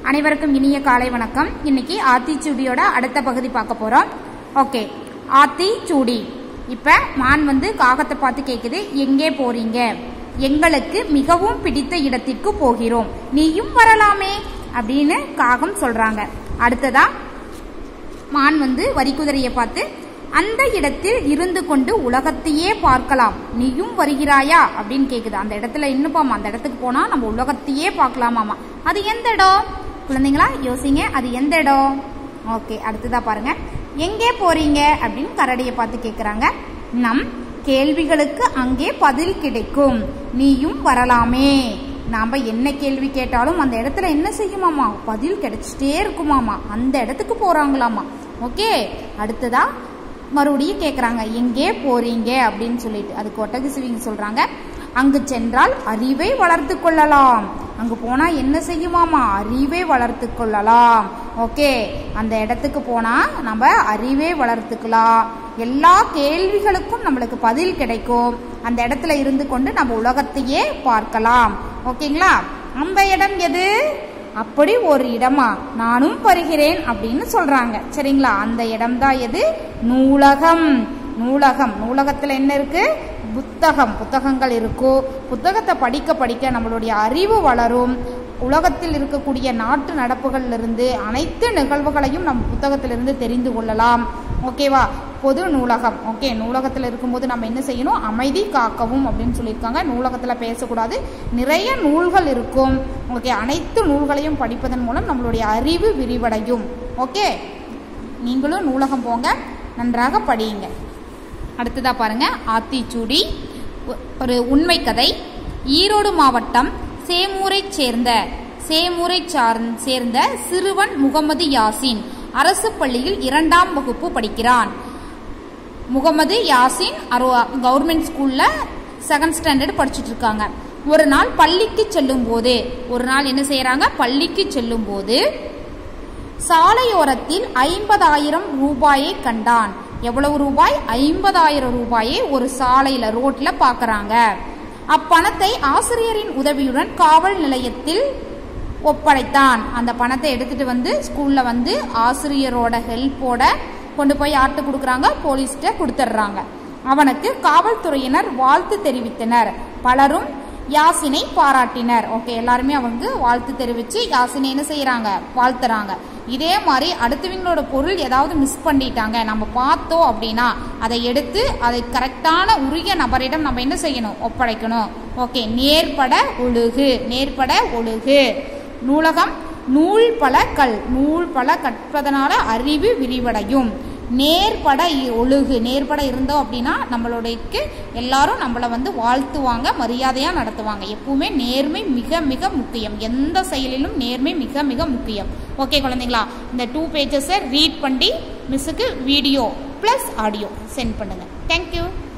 அனைவருக்கும் இனிய காலை வணக்கம் இன்னைக்கு ஆத்திச்சூடியோட அடுத்த பகுதி பார்க்க போறோம் ஓகே ஆத்திச்சூடி இப்ப மான் வந்து காகத்தை பார்த்து கேக்குது எங்கே போறீங்க எங்களுக்கு மிகவும் பிடித்த இடத்திற்கு போகிறோம் நீயும் வரலாமே அப்படின்னு காகம் சொல்றாங்க அடுத்ததா மான் வந்து வரிக்குதிரையை பார்த்து அந்த இடத்தில் இருந்து கொண்டு உலகத்தையே பார்க்கலாம் நீயும் வருகிறாயா அப்படின்னு கேக்குது அந்த இடத்துல இன்னும் அந்த இடத்துக்கு போனா நம்ம உலகத்தையே பார்க்கலாமாமா அது எந்த இடம் குழந்தைங்களா யோசிங்க அது எந்த இடம் ஓகே அடுத்ததா பாருங்க எங்கே போறீங்க அப்படின்னு கரடியை பார்த்து கேக்குறாங்க நம் கேள்விகளுக்கு அங்கே பதில் கிடைக்கும் நீயும் வரலாமே நாம என்ன கேள்வி கேட்டாலும் அந்த இடத்துல என்ன செய்யுமாமா பதில் கிடைச்சிட்டே இருக்குமாமா அந்த இடத்துக்கு போறாங்களாமா ஓகே அடுத்ததா மறுபடியும் கேட்குறாங்க எங்கே போறீங்க அப்படின்னு சொல்லிட்டு அதுக்கு ஒட்டக சிவிங்க சொல்றாங்க அங்கு சென்றால் அறிவை வளர்த்து கொள்ளலாம் அங்கு போனா என்ன செய்யுமாமா அறிவை வளர்த்து கொள்ளலாம் ஓகே அந்த இடத்துக்கு போனா நம்ம அறிவை வளர்த்துக்கலாம் எல்லா கேள்விகளுக்கும் நம்மளுக்கு பதில் கிடைக்கும் அந்த இடத்துல இருந்து கொண்டு நம்ம உலகத்தையே பார்க்கலாம் ஓகேங்களா அந்த இடம் எது அப்படி ஒரு இடமா நானும் வருகிறேன் அப்படின்னு சொல்றாங்க சரிங்களா அந்த இடம் தான் எது நூலகம் நூலகம் நூலகத்துல என்ன இருக்கு புத்தகம் புத்தகங்கள் இருக்கும் புத்தகத்தை படிக்க படிக்க நம்மளுடைய அறிவு வளரும் உலகத்தில் இருக்கக்கூடிய நாட்டு நடப்புகளிலிருந்து அனைத்து நிகழ்வுகளையும் நம்ம புத்தகத்திலிருந்து தெரிந்து கொள்ளலாம் ஓகேவா பொது நூலகம் ஓகே நூலகத்தில் இருக்கும்போது நம்ம என்ன செய்யணும் அமைதி காக்கவும் அப்படின்னு சொல்லியிருக்காங்க நூலகத்தில் பேசக்கூடாது நிறைய நூல்கள் இருக்கும் ஓகே அனைத்து நூல்களையும் படிப்பதன் மூலம் நம்மளுடைய அறிவு விரிவடையும் ஓகே நீங்களும் நூலகம் போங்க நன்றாக படியுங்க அடுத்ததா பாருங்க ஆத்திச்சூடி ஒரு உண்மை கதை ஈரோடு மாவட்டம் சேமூரை சேர்ந்த சேமூரை சேர்ந்த சிறுவன் முகமது யாசின் அரசு பள்ளியில் இரண்டாம் வகுப்பு படிக்கிறான் முகமது யாசின் கவர்மெண்ட் ஸ்கூல்ல செகண்ட் ஸ்டாண்டர்ட் படிச்சுட்டு இருக்காங்க ஒரு நாள் பள்ளிக்கு செல்லும் போது ஒரு நாள் என்ன செய்யறாங்க பள்ளிக்கு செல்லும் போது சாலையோரத்தில் ஐம்பதாயிரம் ரூபாயை கண்டான் எவ்வளவு ரூபாய் ஐம்பதாயிரம் ரூபாயை ஒரு சாலையில ரோட்ல பாக்குறாங்க அப்பணத்தை ஆசிரியரின் உதவியுடன் காவல் நிலையத்தில் ஒப்படைத்தான் அந்த பணத்தை எடுத்துட்டு வந்து ஸ்கூல்ல வந்து ஆசிரியரோட ஹெல்ப்போட கொண்டு போய் ஆட்டு கொடுக்குறாங்க போலீஸ்கிட்ட கொடுத்துட்றாங்க அவனுக்கு காவல்துறையினர் வாழ்த்து தெரிவித்தனர் பலரும் யாசினை பாராட்டினர் ஓகே எல்லாருமே அவங்க வாழ்த்து தெரிவிச்சு யாசினை என்ன செய்யறாங்க வாழ்த்துறாங்க இதே மாதிரி அடுத்தவங்களோட பொருள் ஏதாவது மிஸ் பண்ணிட்டாங்க நம்ம பார்த்தோம் அப்படின்னா அதை எடுத்து அதை கரெக்டான உரிய நபரிடம் நம்ம என்ன செய்யணும் ஒப்படைக்கணும் ஓகே நேர்பட ஒழுகு நேர்பட ஒழுகு நூலகம் நூல் பல கல் நூல் பல கற்பதனால அறிவு விரிவடையும் நேர்பட ஒழுகு நேர்பட இருந்தோம் அப்படின்னா நம்மளுடையக்கு எல்லாரும் நம்மளை வந்து வாழ்த்துவாங்க மரியாதையாக நடத்துவாங்க எப்பவுமே நேர்மை மிக மிக முக்கியம் எந்த செயலிலும் நேர்மை மிக மிக முக்கியம் ஓகே குழந்தைங்களா இந்த டூ பேஜஸை ரீட் பண்ணி மிஸ்ஸுக்கு வீடியோ ப்ளஸ் ஆடியோ சென்ட் பண்ணுங்கள் தேங்க்யூ